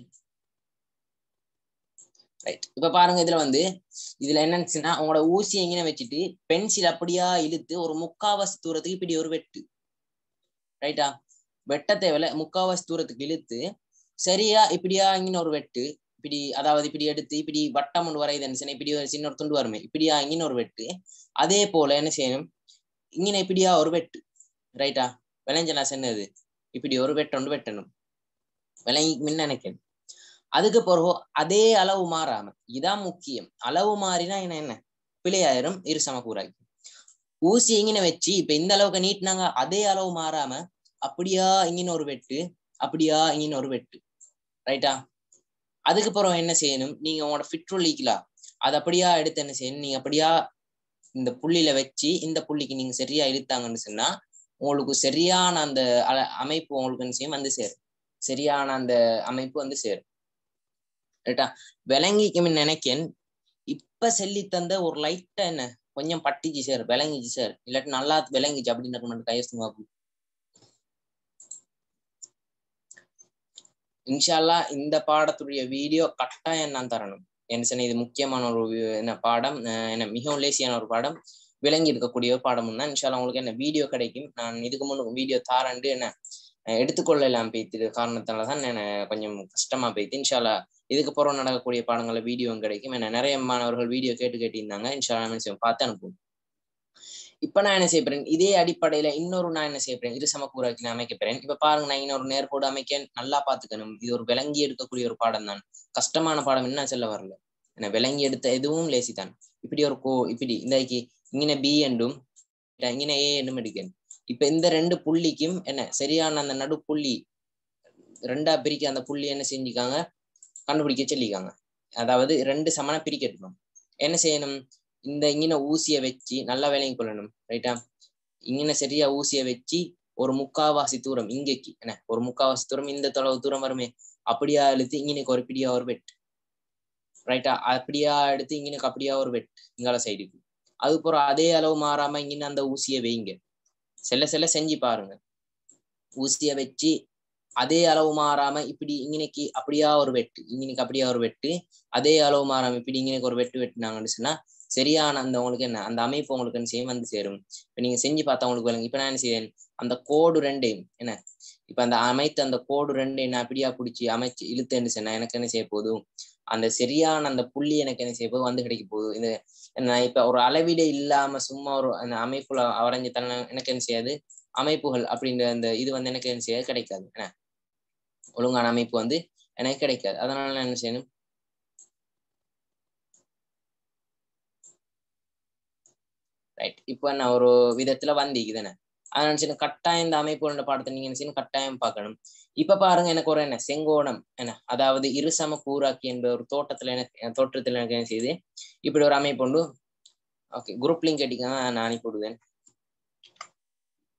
ரைட் இப்ப பாருங்க இதுல வந்து இதுல என்னச்சுன்னா உங்களோட ஊசி எங்கன்னு வச்சுட்டு பென்சில் அப்படியா இழுத்து ஒரு முக்காவாசி தூரத்துக்கு இப்படி ஒரு வெட்டு ரைட்டா வெட்ட தேவையில்ல முக்காவாசி தூரத்துக்கு இழுத்து சரியா இப்படியா இங்கன்னு ஒரு வெட்டு இப்படி அதாவது இப்படி எடுத்து இப்படி வட்டம் ஒன்று வரையுதுன்னு இப்படி ஒரு சின்ன ஒரு துண்டு வருமே இப்படியா இங்கன்னு ஒரு வெட்டு அதே போல என்ன செய்யணும் இங்கன இப்படியா ஒரு வெட்டு ரைட்டா விளைஞ்ச நான் சொன்னது இப்படி ஒரு வெட்டு ஒன்று வெட்டணும் விளங்கி முன்ன நினைக்கணும் அதுக்கு பிறகு அதே அளவு மாறாம இதான் முக்கியம் அளவு மாறினா என்ன என்ன பிழையாயிரும் இரு சமக்கூறாக்கி ஊசி இங்கின வச்சு இப்ப இந்த அளவுக்கு நீட்டினாங்க அதே அளவு மாறாம அப்படியா இங்கின்னு ஒரு வெட்டு அப்படியா இங்கின்னு ஒரு வெட்டு ரைட்டா அதுக்கு பிறகு என்ன செய்யணும் நீங்க உங்களோட ஃபிட்ரோல் லீக்கலாம் அது அப்படியா எடுத்து என்ன செய்யணும் நீங்க அப்படியா இந்த புள்ளியில வச்சு இந்த புள்ளிக்கு நீங்க சரியா இழுத்தாங்கன்னு சொன்னா உங்களுக்கு சரியான அந்த அமைப்பு உங்களுக்கு என்ன செய்யும் வந்து சேரும் சரியான அந்த அமைப்பு வந்து சேரும் ரைட்டா விளங்கிக்கும் நினைக்கேன் இப்ப சொல்லி தந்த ஒரு லைட்டா என்ன கொஞ்சம் பட்டிச்சு சார் விளங்கிச்சு சார் இல்லாட்டி நல்லா விளங்கிச்சு அப்படின்னு மட்டும் கையசுமா இன்ஷால்லா இந்த பாடத்துடைய வீடியோ கட்டாயம் நான் தரணும் என்ன சொன்ன இது முக்கியமான ஒரு என்ன பாடம் என்ன மிகவும் லேசியான ஒரு பாடம் விளங்கி இருக்கக்கூடிய ஒரு பாடம் தான் இன்ஷால்லா உங்களுக்கு என்ன வீடியோ கிடைக்கும் நான் இதுக்கு முன்னு வீடியோ தாரண்டு என்ன எடுத்துக்கொள்ளலாம் பேய்த்து காரணத்தால தான் என்ன கொஞ்சம் கஷ்டமா போய்த்து இன்ஷால்லா இதுக்கு பிறகு நடக்கக்கூடிய பாடங்கள்ல வீடியோவும் கிடைக்கும் என்ன நிறைய மாணவர்கள் வீடியோ கேட்டு கேட்டிருந்தாங்க இன்ஷால்லா என்ன பார்த்து அனுப்புவோம் இப்ப நான் என்ன செய்யப்படுறேன் இதே அடிப்படையில இன்னொரு நான் என்ன செய்யப்படுறேன் இரு சமக்கூறாக்கி நான் அமைக்கப்படுறேன் இப்ப பாருங்க நான் இன்னொரு நேர்கோடு அமைக்க நல்லா பாத்துக்கணும் இது ஒரு விளங்கி எடுக்கக்கூடிய ஒரு பாடம் தான் கஷ்டமான பாடம் என்ன சொல்ல வரல என்ன விளங்கி எடுத்த எதுவும் லேசி தான் இப்படி ஒரு கோ இப்படி இந்த இங்கே பி என்றும் இங்கே ஏ என்றும் எடுக்கணும் இப்ப இந்த ரெண்டு புள்ளிக்கும் என்ன சரியான அந்த நடு புள்ளி ரெண்டா பிரிக்க அந்த புள்ளி என்ன செஞ்சுக்காங்க கண்டுபிடிக்க சொல்லிக்காங்க அதாவது ரெண்டு சமன பிரிக்க எடுக்கணும் என்ன செய்யணும் இந்த இங்கின ஊசிய வச்சு நல்லா வேலையும் கொள்ளணும் ரைட்டா இங்கின சரியா ஊசிய வச்சு ஒரு முக்காவாசி தூரம் இங்கேக்கு என்ன ஒரு முக்காவாசி தூரம் இந்த தொலைவு தூரம் வருமே அப்படியா இழுத்து இங்கனுக்கு ஒரு பிடியா ஒரு வெட் ரைட்டா அப்படியா எடுத்து இங்கனுக்கு அப்படியா ஒரு வெட் இங்கால சைடுக்கு அதுக்கப்புறம் அதே அளவு மாறாம இங்கின அந்த ஊசிய வைங்க செல்ல செல்ல செஞ்சு பாருங்க ஊசிய வச்சு அதே அளவு மாறாம இப்படி இங்கனைக்கு அப்படியா ஒரு வெட்டு இங்கனைக்கு அப்படியா ஒரு வெட்டு அதே அளவு மாறாம இப்படி இங்கனைக்கு ஒரு வெட்டு வெட்டினாங்கன்னு சொன்னா சரியான அந்த உங்களுக்கு என்ன அந்த அமைப்பு உங்களுக்கு என்ன செய்யும் வந்து சேரும் இப்ப நீங்க செஞ்சு பார்த்தா உங்களுக்கு விளங்கு இப்ப நான் என்ன செய்வேன் அந்த கோடு ரெண்டையும் என்ன இப்ப அந்த அமைத்து அந்த கோடு ரெண்டையும் நான் அப்படியா பிடிச்சி அமைச்சு இழுத்தேன்னு சொன்னா எனக்கு என்ன செய்ய போதும் அந்த சரியான அந்த புள்ளி எனக்கு என்ன செய்ய போது வந்து கிடைக்க போகுது இந்த நான் இப்ப ஒரு அளவீடே இல்லாம சும்மா ஒரு அந்த அமைப்புல வரைஞ்ச தன்னை எனக்கு என்ன செய்யாது அமைப்புகள் அப்படின்ற அந்த இது வந்து எனக்கு என்ன செய்யாது கிடைக்காது என்ன ஒழுங்கான அமைப்பு வந்து எனக்கு கிடைக்காது அதனால நான் என்ன செய்யணும் ரைட் இப்போ நான் ஒரு விதத்துல வந்திக்குதானே அதை நினைச்சு கட்டாயம் இந்த அமைப்பு பாடத்தை நீங்க என்ன கட்டாயம் பார்க்கணும் இப்ப பாருங்க எனக்கு ஒரு என்ன செங்கோணம் என்ன அதாவது இருசம கூறாக்கி என்ற ஒரு தோட்டத்துல எனக்கு தோற்றத்துல எனக்கு என்ன செய்யுது இப்படி ஒரு அமைப்பு உண்டு ஓகே குரூப் லிங்க் அடிக்காம நான் அனுப்பி விடுவேன்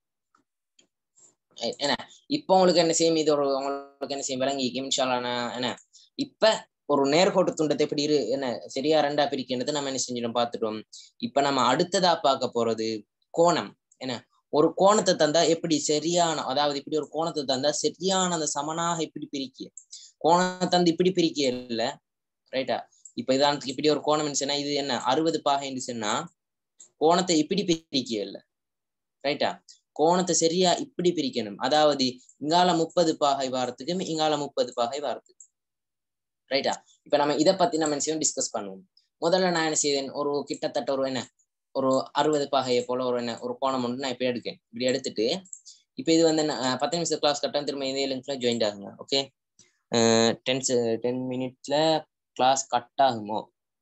Right. என்ன இப்ப உங்களுக்கு என்ன செய்யும் இது ஒரு உங்களுக்கு என்ன செய்யும் விளங்கி இன்ஷால்லா நான் என்ன இப்ப ஒரு நேர்கோட்டு துண்டத்தை எப்படி இரு என்ன சரியா ரெண்டா பிரிக்கின்றது நம்ம என்ன செஞ்சிடும் பார்த்துட்டோம் இப்ப நம்ம அடுத்ததா பார்க்க போறது கோணம் என்ன ஒரு கோணத்தை தந்தா எப்படி சரியான அதாவது இப்படி ஒரு கோணத்தை தந்தா சரியான அந்த சமனாக இப்படி பிரிக்க கோணத்தை தந்து இப்படி பிரிக்க இல்ல ரைட்டா இப்ப இதானத்துக்கு இப்படி ஒரு கோணம் சொன்னா இது என்ன அறுபது பாகைன்னு சொன்னா கோணத்தை இப்படி பிரிக்க இல்ல ரைட்டா கோணத்தை சரியா இப்படி பிரிக்கணும் அதாவது இங்கால முப்பது பாகை வாரத்துக்கு இங்கால முப்பது பாகை வாரத்துக்கு ரைட்டா இப்ப நம்ம இதை பத்தி நம்ம என்ன செய்வோம் டிஸ்கஸ் பண்ணுவோம் முதல்ல நான் என்ன செய்தேன் ஒரு கிட்டத்தட்ட ஒரு என்ன ஒரு அறுபது பாகையை போல ஒரு என்ன ஒரு கோணம் ஒன்று நான் இப்ப எடுக்கேன் இப்படி எடுத்துட்டு இப்ப இது வந்து என்ன அஹ் பத்து நிமிஷம் கிளாஸ் கட்டம் திரும்ப இதே லிங்க்ல ஜாயின் ஆகுங்க ஓகே டென் டென் மினிட்ஸ்ல கிளாஸ் கட் ஆகுமோ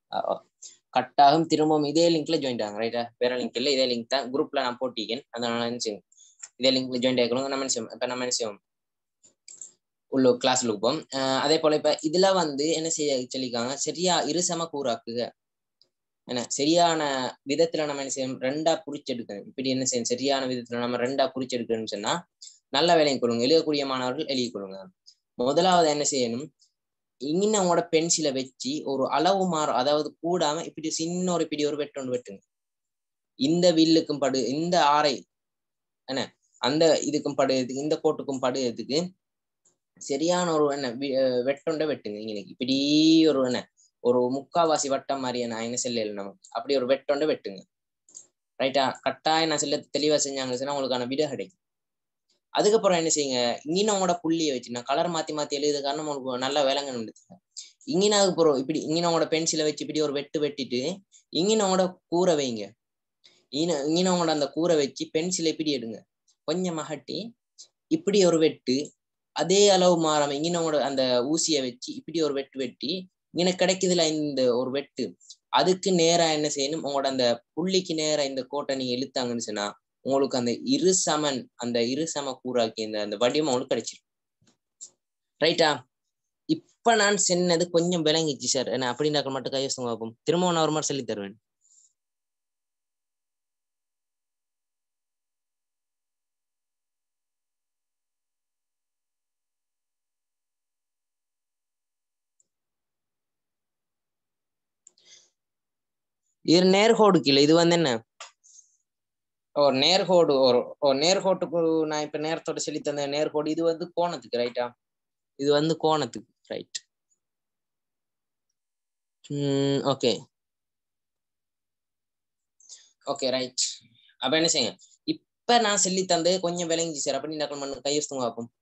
கட் ஆகும் திரும்பவும் இதே லிங்க்ல ஜாயின் ஆகும் ரைட்டா வேற லிங்க் இல்ல இதே லிங்க் தான் குரூப்ல நான் போட்டிருக்கேன் அதனால என்ன செய்யும் இதே லிங்க்ல ஜாயின் ஆகிக்கணும் நம்ம என்ன செய்வோம் இப்ப நம்ம என்ன செய்வோம் உள்ள கிளாஸ் போம் அதே போல இப்ப இதுல வந்து என்ன செய்ய சொல்லியிருக்காங்க சரியா இருசம கூறாக்குக என்ன சரியான விதத்துல நம்ம என்ன செய்யணும் ரெண்டா குறிச்செடுக்கணும் இப்படி என்ன செய்யணும் சரியான விதத்துல நம்ம ரெண்டா குறிச்செடுக்கணும்னு சொன்னா நல்ல வேலையை கொள்ளுங்க எழுதக்கூடிய மாணவர்கள் எழுதி கொள்ளுங்க முதலாவது என்ன செய்யணும் இங்கே உங்களோட பென்சிலை வச்சு ஒரு அளவு மாறும் அதாவது கூடாம இப்படி சின்ன ஒரு இப்படி ஒரு வெட்டொண்டு வெட்டுங்க இந்த வில்லுக்கும் படு இந்த ஆரை என்ன அந்த இதுக்கும் படுறதுக்கு இந்த கோட்டுக்கும் படுறதுக்கு சரியான ஒரு என்ன வெட்டொண்ட வெட்டுங்க இன்னைக்கு இப்படி ஒரு என்ன ஒரு முக்காவாசி வட்டம் மாதிரி நான் என்ன செல்லல நமக்கு அப்படி ஒரு வெட்டொண்ட வெட்டுங்க ரைட்டா கட்டாயம் நான் செல்ல தெளிவா செஞ்சாங்க உங்களுக்கான விட கிடைக்கும் அதுக்கப்புறம் என்ன செய்யுங்க இங்கின உங்களோட புள்ளியை வச்சு நான் கலர் மாத்தி மாத்தி எழுது காரணம் உங்களுக்கு நல்லா விளங்கணும் இங்கின அதுக்கப்புறம் இப்படி இங்கின உங்களோட பென்சிலை வச்சு இப்படி ஒரு வெட்டு வெட்டிட்டு இங்கின உங்களோட கூரை வைங்க இங்கின இங்கின உங்களோட அந்த கூரை வச்சு பென்சிலை இப்படி எடுங்க கொஞ்சம் மகட்டி இப்படி ஒரு வெட்டு அதே அளவு மாறாம இங்கினோட அந்த ஊசியை வச்சு இப்படி ஒரு வெட்டு வெட்டி இங்கே கிடைக்குதுல இந்த ஒரு வெட்டு அதுக்கு நேரா என்ன செய்யணும் உங்களோட அந்த புள்ளிக்கு நேரா இந்த கோட்டை நீங்க இழுத்தாங்கன்னு சொன்னா உங்களுக்கு அந்த இரு சமன் அந்த இரு சம கூறாக்கி இந்த அந்த வடிவம் உங்களுக்கு கிடைச்சிடும் ரைட்டா இப்ப நான் சொன்னது கொஞ்சம் விளங்கிச்சு சார் என்ன அப்படின்னாக்க மட்டும் கைவசம் பார்ப்போம் திரும்ப நான் ஒரு மாதிரி சொல்லி தருவேன் இது நேர்கோடுக்கு இல்லை இது வந்து என்ன ஒரு நேர்கோடு ஒரு ஒரு நேர்கோட்டுக்கு நான் இப்ப நேரத்தோட சொல்லி தந்த நேர்கோடு இது வந்து கோணத்துக்கு ரைட்டா இது வந்து கோணத்துக்கு ரைட் ஓகே ஓகே ரைட் அப்ப என்ன செய்யுங்க இப்ப நான் சொல்லி தந்தது கொஞ்சம் விளங்கிச்சு சார் அப்படி நக்கல் பண்ணு கையெழுத்துங்க பார்ப்போம்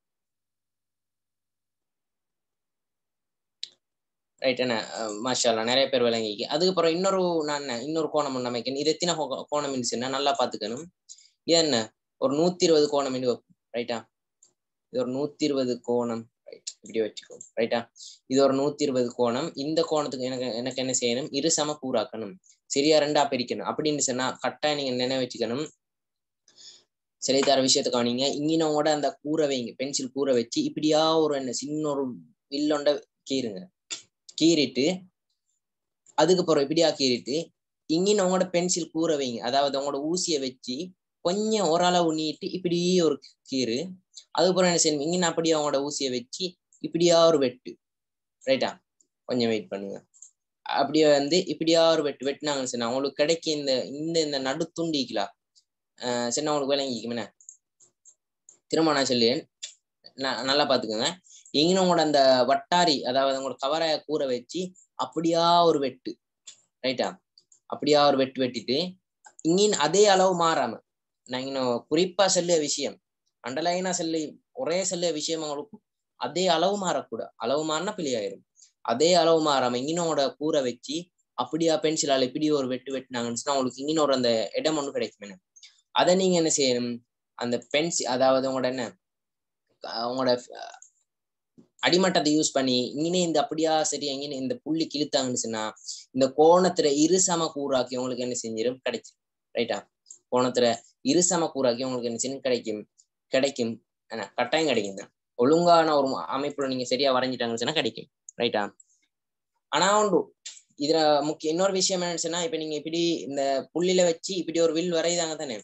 ரைட் என்ன மாஷாலா நிறைய பேர் விளங்கிக்கு அதுக்கப்புறம் இன்னொரு நான் இன்னொரு கோணம் ஒன்று அமைக்கணும் இது எத்தனை கோணம் இருந்துச்சுன்னா நல்லா பாத்துக்கணும் இது என்ன ஒரு நூத்தி இருபது கோணம் வைப்போம் ரைட்டா இது ஒரு நூத்தி இருபது கோணம் ரைட் இப்படி வச்சுக்கோ ரைட்டா இது ஒரு நூத்தி இருபது கோணம் இந்த கோணத்துக்கு எனக்கு எனக்கு என்ன செய்யணும் இரு சம கூறாக்கணும் சரியா ரெண்டா பிரிக்கணும் அப்படின்னு சொன்னா கட்டாயம் நீங்க நினைவு வச்சுக்கணும் சிலை தர விஷயத்த கவனிங்க இங்கினோட அந்த கூரை வைங்க பென்சில் கூரை வச்சு இப்படியா ஒரு என்ன சின்ன ஒரு வில்லொண்ட கீறுங்க கீறிட்டு அதுக்கப்புறம் இப்படியா கீறிட்டு இங்கின்னு உங்களோட பென்சில் கூற வைங்க அதாவது உங்களோட ஊசியை வச்சு கொஞ்சம் ஓரளவு நீட்டு இப்படியே ஒரு கீறு அதுக்கப்புறம் என்ன செய்யணும் இங்கின்னு அப்படியே அவங்களோட ஊசியை வச்சு இப்படியா ஒரு வெட்டு ரைட்டா கொஞ்சம் வெயிட் பண்ணுங்க அப்படியே வந்து இப்படியா ஒரு வெட்டு வெட்டினாங்கன்னு சொன்னா உங்களுக்கு கிடைக்க இந்த இந்த இந்த நடு துண்டிக்கலாம் ஆஹ் சரி உங்களுக்கு விளங்கிக்கும் என்ன திரும்ப நான் சொல்லேன் நல்லா பாத்துக்கோங்க இங்கே உங்களோட அந்த வட்டாரி அதாவது உங்களோட கவரைய கூற வச்சு அப்படியா ஒரு வெட்டு ரைட்டா அப்படியா ஒரு வெட்டு வெட்டிட்டு இங்கின் அதே அளவு மாறாம நான் இன்னும் குறிப்பா சொல்ல விஷயம் அண்டர்லைனா சொல்லி ஒரே சொல்ல விஷயம் உங்களுக்கு அதே அளவு மாறக்கூடாது அளவு மாறினா பிள்ளையாயிரும் அதே அளவு மாறாம இங்கினோட கூரை வச்சு அப்படியா பென்சிலால இப்படி ஒரு வெட்டு வெட்டினாங்கன்னு சொன்னா உங்களுக்கு இங்கினோட அந்த இடம் ஒண்ணு கிடைக்கும் அதை நீங்க என்ன செய்யணும் அந்த பென்சில் அதாவது உங்களோட என்ன உங்களோட அடிமட்டத்தை யூஸ் பண்ணி இங்கே இந்த அப்படியா சரி எங்கே இந்த புள்ளி கிழித்தாங்கன்னு சொன்னா இந்த கோணத்துல இருசம கூறாக்கி உங்களுக்கு என்ன செஞ்சிடும் கிடைச்சிடும் ரைட்டா கோணத்துல இருசம கூறாக்கி உங்களுக்கு என்ன செய்யும் கிடைக்கும் கிடைக்கும் கட்டாயம் கிடைக்கும் தான் ஒழுங்கான ஒரு அமைப்புல நீங்க சரியா வரைஞ்சிட்டாங்கன்னு சொன்னா கிடைக்கும் ரைட்டா ஆனா உண்டு இதுல முக்கிய இன்னொரு விஷயம் என்னன்னு சொன்னா இப்ப நீங்க இப்படி இந்த புள்ளில வச்சு இப்படி ஒரு வில் வரைதாங்க தானே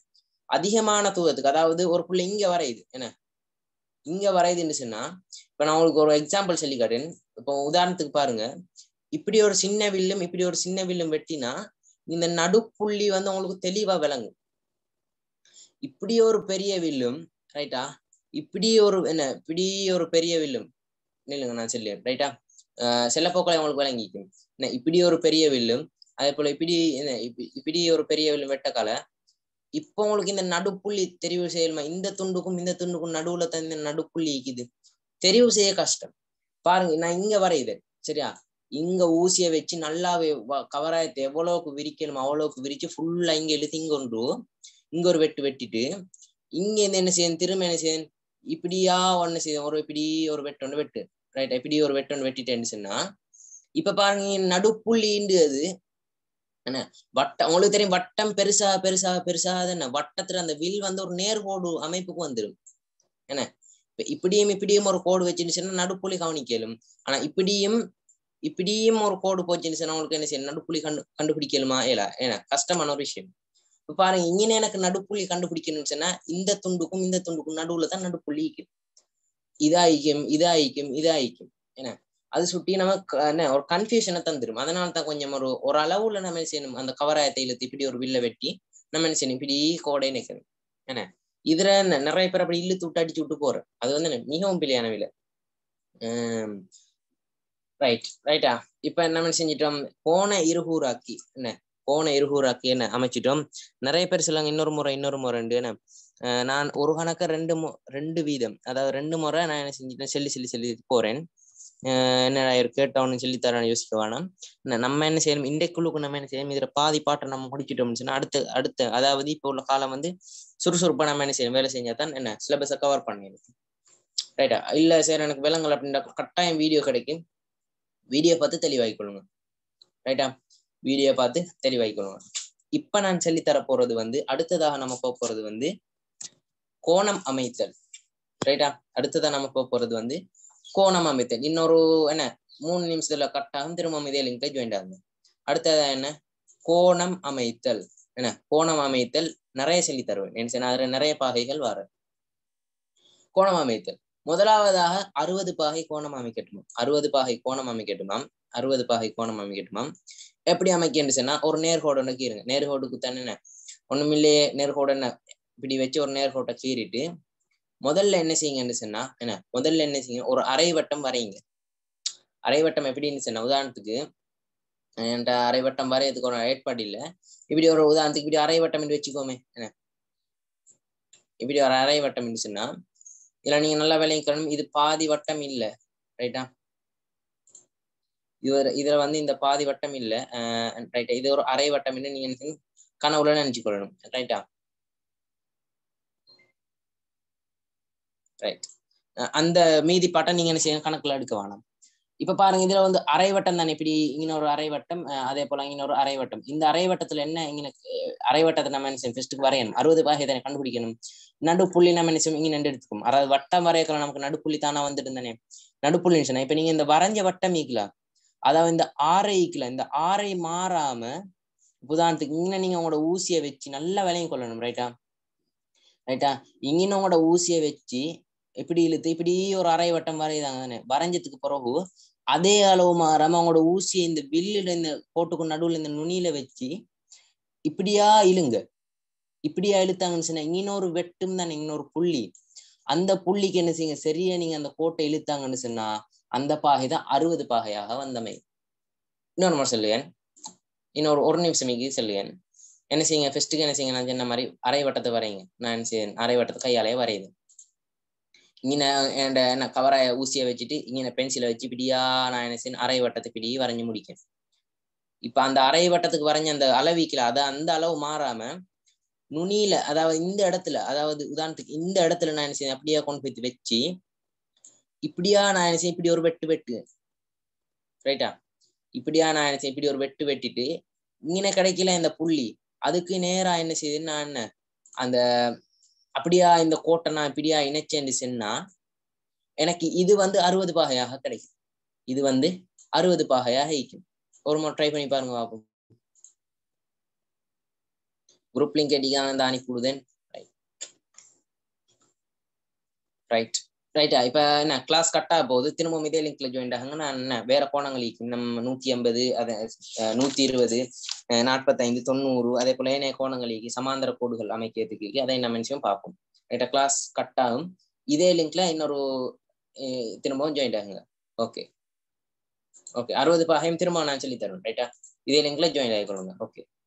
அதிகமான தூரத்துக்கு அதாவது ஒரு புள்ளி இங்க வரையுது என்ன இங்க வரையுதுன்னு சொன்னா இப்ப நான் உங்களுக்கு ஒரு எக்ஸாம்பிள் சொல்லி காட்டேன் இப்போ உதாரணத்துக்கு பாருங்க இப்படி ஒரு சின்ன வில்லும் இப்படி ஒரு சின்ன வில்லும் வெட்டினா இந்த நடுப்புள்ளி வந்து உங்களுக்கு தெளிவா விளங்கும் இப்படி ஒரு பெரிய வில்லும் ரைட்டா இப்படி ஒரு என்ன இப்படி ஒரு பெரிய வில்லும் இல்லைங்க நான் சொல்லுவேன் ரைட்டா சில போக்களை உங்களுக்கு விளங்கிக்கும் என்ன இப்படி ஒரு பெரிய வில்லும் அதே போல இப்படி என்ன இப்படி- இப்படி ஒரு பெரிய வில்லும் வெட்டக்கால இப்போ உங்களுக்கு இந்த நடுப்புள்ளி தெரிவு செய்யணுமா இந்த துண்டுக்கும் இந்த துண்டுக்கும் நடுவுல தான் இந்த நடுப்புள்ளி இருக்குது தெரிவு செய்ய கஷ்டம் பாருங்க நான் இங்க வரையுதேன் சரியா இங்க ஊசிய வச்சு நல்லாவே வ- கவராயத்தை எவ்வளவுக்கு விரிக்கணுமோ அவ்வளவுக்கு விரிச்சு ஃபுல்லா இங்க இழுத்து இங்க ஒன்று இங்க ஒரு வெட்டு வெட்டிட்டு இங்க இருந்து என்ன செய்யணும் திரும்ப என்ன செய்யணும் இப்படியா ஒண்ணு செய்யும் ஒரு இப்படி ஒரு வெட்டு ஒன்று வெட்டு ரைட் இப்படி ஒரு வெட்டு ஒன்று வெட்டிட்டேன்னு சொன்னா இப்ப பாருங்க இங்க நடுப்புள்ளிண்டு அது என்ன வட்டம் உங்களுக்கு தெரியும் வட்டம் பெருசா பெருசா பெருசா என்ன வட்டத்துல அந்த வில் வந்து ஒரு நேர்கோடு அமைப்புக்கு வந்துடும் என்ன இப்ப இப்படியும் இப்படியும் ஒரு கோடு வச்சுன்னு சொன்னா நடுப்புள்ளி கவனிக்கலும் ஆனா இப்படியும் இப்படியும் ஒரு கோடு போச்சுன்னு சொன்னா உங்களுக்கு என்ன செய்யணும் நடுப்புள்ளி கண்டு கண்டுபிடிக்கலுமா இல்ல ஏன்னா கஷ்டமான ஒரு விஷயம் இப்ப பாருங்க இங்கே எனக்கு நடுப்புள்ளி கண்டுபிடிக்கணும்னு சொன்னா இந்த துண்டுக்கும் இந்த துண்டுக்கும் நடுவுல தான் நடுப்புள்ளி இருக்கும் இதாயிக்கும் இதாயிக்கும் இதாயிக்கும் என்ன அது சுட்டி நமக்கு என்ன ஒரு கன்ஃபியூஷனை தந்துடும் அதனால தான் கொஞ்சம் ஒரு ஒரு அளவுல நம்ம என்ன செய்யணும் அந்த கவராயத்தை இழுத்து இப்படி ஒரு வில்ல வெட்டி நம்ம என்ன செய்யணும் இப்படி கோடை நிக்கணும் என்ன இதுல ந- நிறைய பேர் அப்படி இழுத்து விட்டு அடிச்சு விட்டு போறோம் அது வந்து என்ன, மிகவும் பிள்ளையான விலை ரைட் ரைட்டா இப்ப என்ன செஞ்சிட்டோம் கோண இருகூராக்கி என்ன கோண இருகூராக்கி என்ன அமைச்சிட்டோம் நிறைய பேர் சொல்லுவாங்க இன்னொரு முறை இன்னொரு முறைண்டு என்ன அஹ் நான் ஒரு கணக்க ரெண்டு மு ரெண்டு வீதம் அதாவது ரெண்டு முறை நான் என்ன செஞ்சுட்டேன் சொல்லி சொல்லி சொல்லி போறேன் அஹ் என்ன கேட்டவனு சொல்லி தரேன் யோசிக்க வேணாம் என்ன நம்ம என்ன செய்யணும் இன்றைக்குள்ளுக்கு நம்ம என்ன செய்யணும் இதுல பாதி பாட்டை நம்ம முடிச்சிட்டோம்னு சொன்னா அடுத்த அடுத்த அதாவது இப்ப உள்ள காலம் வந்து சுறுசுறுப்பா நம்ம என்ன செய்யணும் வேலை செஞ்சா தான் என்ன சிலபஸை கவர் பண்ணிடும் ரைட்டா இல்ல சார் எனக்கு விலங்கல் அப்படின்ற கட்டாயம் வீடியோ கிடைக்கும் வீடியோ பார்த்து தெளிவாய்க்கொள்ளுங்க ரைட்டா வீடியோ பார்த்து தெளிவாய்க்கொள்ளுங்க இப்ப நான் சொல்லி தர போறது வந்து அடுத்ததாக நம்ம போக போறது வந்து கோணம் அமைத்தல் ரைட்டா அடுத்ததாக நம்ம போக போறது வந்து கோணம் அமைத்தல் இன்னொரு என்ன மூணு நிமிஷத்துல கட்டாகும் திரும்ப இதே லிங்க்ல ஜாயின் ஆகுங்க அடுத்ததா என்ன கோணம் அமைத்தல் என்ன கோணம் அமைத்தல் நிறைய சொல்லி தருவேன் என்ன செய்யணும்? அதுல நிறைய பாகைகள் வர கோணம் அமைத்தல் முதலாவதாக அறுபது பாகை கோணம் அமைக்கட்டுமா அறுபது பாகை கோணம் அமைக்கட்டுமாம் அறுபது பாகை கோணம் அமைக்கட்டுமாம் எப்படி அமைக்கன்னு சொன்னா ஒரு நேர்கோடு ஒன்று கீருங்க நேர்கோடுக்கு தானே என்ன ஒண்ணுமில்லையே நேர்கோடு என்ன இப்படி வச்சு ஒரு நேர்கோட்டை கீறிட்டு முதல்ல என்ன செய்யுங்கன்னு சொன்னா என்ன முதல்ல என்ன செய்யுங்க ஒரு அரை வட்டம் வரையுங்க அரை வட்டம் எப்படின்னு சொன்னா உதாரணத்துக்கு என்கிட்ட அரை வட்டம் வரையறதுக்கு ஒரு ஏற்பாடு இல்ல இப்படி ஒரு உதாரணத்துக்கு இப்படி அரை வட்டம் என்று வச்சுக்கோமே என்ன இப்படி ஒரு அரை வட்டம் சொன்னா இதுல நீங்க நல்லா விளைவிக்கணும் இது பாதி வட்டம் இல்ல ரைட்டா இது ஒரு- இதுல வந்து இந்த பாதி வட்டம் இல்ல ரைட்டா இது ஒரு அரை வட்டம் நீங்க என்ன செய்யணும்? கனவுல நினைச்சுக்கொள்ளணும் ரைட்டா ரைட் அந்த மீதி பாட்டை நீங்க என்ன செய்யணும் கணக்குல எடுக்க வேணாம் இப்ப பாருங்க இதுல வந்து அரை வட்டம் தானே இப்படி இங்க ஒரு அரை வட்டம் அஹ் அதே போல இங்க ஒரு அரை வட்டம் இந்த அரை வட்டத்துல என்ன இங்க அரை வட்டத்தை நம்ம என்ன செய்யணும் ஃபர்ஸ்ட்டுக்கு வரையணும் அறுபது பாகை தானே கண்டுபிடிக்கணும் நடுப்புள்ளி நம்ம என்ன செய்யணும் இங்க நின்று எடுத்துக்கணும் அதாவது வட்டம் வரையக்கலாம் நமக்கு நடுப்புள்ளி தானா வந்துட்டு தானே நடுப்புள்ளின்னு சொன்னா இப்ப நீங்க இந்த வரைஞ்ச வட்டம் ஈக்கலாம் அதாவது இந்த ஆரை ஈக்கலாம் இந்த ஆரை மாறாம உதாரணத்துக்கு இங்க நீங்க உங்களோட ஊசியை வச்சு நல்லா விலையும் கொள்ளணும் ரைட்டா ரைட்டா இங்க உங்களோட ஊசியை வச்சு இப்படி இழுத்து இப்படி ஒரு அரை வட்டம் வரையுதாங்க தானே வரைஞ்சதுக்கு பிறகு அதே அளவு மாறாம அவங்களோட ஊசியை இந்த வில்லுல இந்த கோட்டுக்கு நடுவுல இந்த நுனியில வச்சு இப்படியா இழுங்க இப்படியா இழுத்தாங்கன்னு சொன்னா இன்னொரு வெட்டும் தானே இன்னொரு புள்ளி அந்த புள்ளிக்கு என்ன செய்யுங்க சரியா நீங்க அந்த கோட்டை இழுத்தாங்கன்னு சொன்னா அந்த பாகை தான் அறுபது பாகையாக வந்தமை இன்னொரு முறை சொல்லுவேன் இன்னொரு ஒரு நிமிஷம் இங்கே சொல்லுவேன் என்ன செய்யுங்க ஃபர்ஸ்ட்டுக்கு என்ன செய்யுங்க நான் சொன்ன மாதிரி அரை வட்டத்தை வரையுங்க நான் என்ன செய்யறேன் அரை வட்டத்தை கையாலேயே வரையுது இங்கே என்ட என்ன கவராய ஊசியை வச்சுட்டு இங்கே பென்சிலை வச்சு இப்படியா நான் என்ன செய்யணும் அரை வட்டத்தை இப்படி வரைஞ்சு முடிக்கேன் இப்ப அந்த அரை வட்டத்துக்கு வரைஞ்ச அந்த அளவிக்கல அத அந்த அளவு மாறாம நுனியில அதாவது இந்த இடத்துல அதாவது உதாரணத்துக்கு இந்த இடத்துல நான் என்ன செய்யணும் அப்படியே கொண்டு போய் வச்சு இப்படியா நான் என்ன செய்ய இப்படி ஒரு வெட்டு வெட்டு ரைட்டா இப்படியா நான் என்ன செய்ய இப்படி ஒரு வெட்டு வெட்டிட்டு இங்கே கிடைக்கல இந்த புள்ளி அதுக்கு நேரா என்ன செய்யுது நான் என்ன அந்த அப்படியா இந்த கோட்டை நான் இப்படியா இணைச்சேன்னு சொன்னா எனக்கு இது வந்து அறுபது பாகையாக கிடைக்கும் இது வந்து அறுபது பாகையாக ஈக்கும் ஒரு முறை ட்ரை பண்ணி பாருங்க பாப்போம் குரூப் லிங்க் அடிக்காம தான் அனுப்பி விடுதேன் ரைட் ரைட் ரைட்டா இப்ப என்ன கிளாஸ் கட் ஆக போகுது திரும்பவும் இதே லிங்க்ல ஜாயின் ஆகுங்க நான் என்ன வேற கோணங்களுக்கு நம்ம நூத்தி ஐம்பது அதை நூத்தி இருபது நாற்பத்தைந்து தொண்ணூறு அதே போல ஏனைய கோணங்களுக்கு சமாந்தர கோடுகள் அமைக்கிறதுக்கு அதை என்ன நினைச்சும் பார்ப்போம் ரைட்டா கிளாஸ் கட் ஆகும் இதே லிங்க்ல இன்னொரு அஹ், திரும்பவும் ஜாயின் ஆகுங்க ஓகே ஓகே அறுபது பாகையும் திரும்ப நான் சொல்லி தருவேன் ரைட்டா இதே லிங்க்ல ஜாயின் ஆகிக்கொள்ளுங்க ஓகே